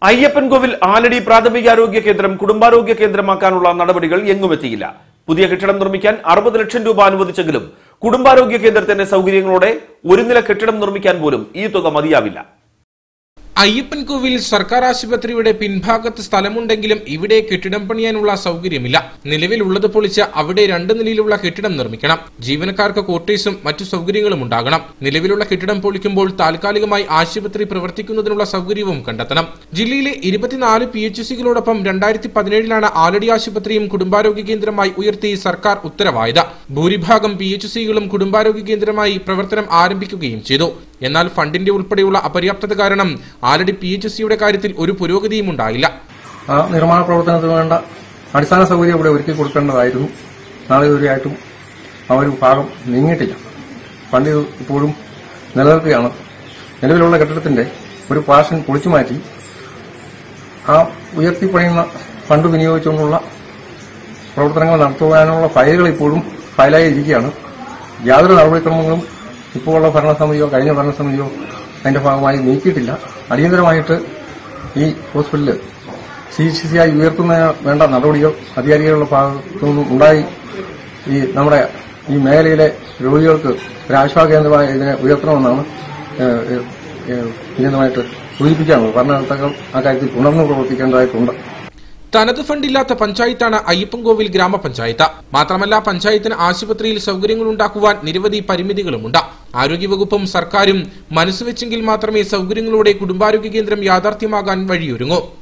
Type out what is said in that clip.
അയ്യപ്പൻകോവിൽ ആലടി പ്രാഥമികാരോഗ്യ കേന്ദ്രം കുടുംബാരോഗ്യ കേന്ദ്രമാക്കാനുള്ള നടപടികൾ എങ്ങുമെത്തിയില്ല പുതിയ കെട്ടിടം നിർമ്മിക്കാൻ അറുപത് ലക്ഷം രൂപ അനുവദിച്ചെങ്കിലും കുടുംബാരോഗ്യ കേന്ദ്രത്തിന്റെ സൗകര്യങ്ങളോടെ ഒരു നില കെട്ടിടം നിർമ്മിക്കാൻ പോലും ഈ തുക മതിയാവില്ല അയ്യപ്പൻകോവിൽ സർക്കാർ ആശുപത്രിയുടെ പിൻഭാഗത്ത് സ്ഥലമുണ്ടെങ്കിലും ഇവിടെ കെട്ടിടം പണിയാനുള്ള സൗകര്യമില്ല നിലവിലുള്ളത് പൊളിച്ച് അവിടെ രണ്ട് നിലയിലുള്ള കെട്ടിടം നിർമ്മിക്കണം ജീവനക്കാർക്ക് ക്വാർട്ടേഴ്സും മറ്റു സൗകര്യങ്ങളും ഉണ്ടാകണം നിലവിലുള്ള കെട്ടിടം പൊളിക്കുമ്പോൾ താൽക്കാലികമായി ആശുപത്രി പ്രവർത്തിക്കുന്നതിനുള്ള സൗകര്യവും കണ്ടെത്തണം ജില്ലയിലെ ഇരുപത്തിനാല് പി എച്ച് സികളോടൊപ്പം രണ്ടായിരത്തി പതിനേഴിലാണ് ആലടി ആശുപത്രിയും കുടുംബാരോഗ്യ കേന്ദ്രമായി ഉയർത്തി സർക്കാർ ഉത്തരവായത് ഭൂരിഭാഗം പി എച്ച് സികളും കുടുംബാരോഗ്യ കേന്ദ്രമായി പ്രവർത്തനം ആരംഭിക്കുകയും ചെയ്തു എന്നാൽ ഫണ്ടിന്റെ ഉൾപ്പെടെയുള്ള അപര്യാപ്തത കാരണം ആലടി പി എച്ച് സിയുടെ കാര്യത്തിൽ ഒരു പുരോഗതിയും ഉണ്ടായില്ല ആ നിർമ്മാണ പ്രവർത്തനത്തിന് വേണ്ട അടിസ്ഥാന സൗകര്യം ഇവിടെ ഒരുക്കി കൊടുക്കേണ്ടതായിരുന്നു നാളെ ഇതുവരെയായിട്ടും ആ ഒരു ഭാഗം നീങ്ങിയിട്ടില്ല ഫണ്ട് ഇത് ഇപ്പോഴും നിലനിൽക്കുകയാണ് നിലവിലുള്ള കെട്ടിടത്തിന്റെ ഒരു പാർഷൻ പൊളിച്ചു മാറ്റി ആ ഉയർത്തിപ്പണിയുന്ന ഫണ്ട് വിനിയോഗിച്ചുകൊണ്ടുള്ള പ്രവർത്തനങ്ങൾ നടത്തുവാനുള്ള ഫയലുകൾ ഇപ്പോഴും ഫയലായി ഇരിക്കുകയാണ് യാതൊരു നടപടിക്രമങ്ങളും ഇപ്പോൾ ഉള്ള ഭരണസമിതിയോ കഴിഞ്ഞ ഭരണസമിതിയോ അതിന്റെ ഭാഗമായി നീക്കിയിട്ടില്ല അടിയന്തരമായിട്ട് ഈ ഹോസ്പിറ്റല് സി സി സി ആയി ഉയർത്തുന്നതിന് വേണ്ട നടപടികൾ അധികാരികളുടെ ഭാഗത്തു നിന്നും ഉണ്ടായി ഈ നമ്മുടെ ഈ മേഖലയിലെ രോഗികൾക്ക് ഒരു ആശ്വാസ കേന്ദ്രമായി ഇതിനെ ഉയർത്തണമെന്നാണ് ഏഹ്, ഏഹ്, ഏഹ്, വിനീതമായിട്ട് സൂചിപ്പിക്കാനുള്ളത് ഭരണകർത്താക്കൾ ആ കാര്യത്തിൽ ഉണർന്നു പ്രവർത്തിക്കേണ്ടതായിട്ടുണ്ട് തനത് ഫണ്ടില്ലാത്ത പഞ്ചായത്താണ് അയ്യപ്പൻകോവിൽ ഗ്രാമപഞ്ചായത്ത് മാത്രമല്ല പഞ്ചായത്തിന് ആശുപത്രിയിൽ സൗകര്യങ്ങൾ ഉണ്ടാക്കുവാൻ നിരവധി പരിമിതികളുമുണ്ട് ആരോഗ്യവകുപ്പും സർക്കാരും മനസ്സുവെച്ചെങ്കിൽ മാത്രമേ സൗകര്യങ്ങളോടെ കുടുംബാരോഗ്യ കേന്ദ്രം യാഥാർത്ഥ്യമാകാൻ വഴിയൊരുങ്ങൂ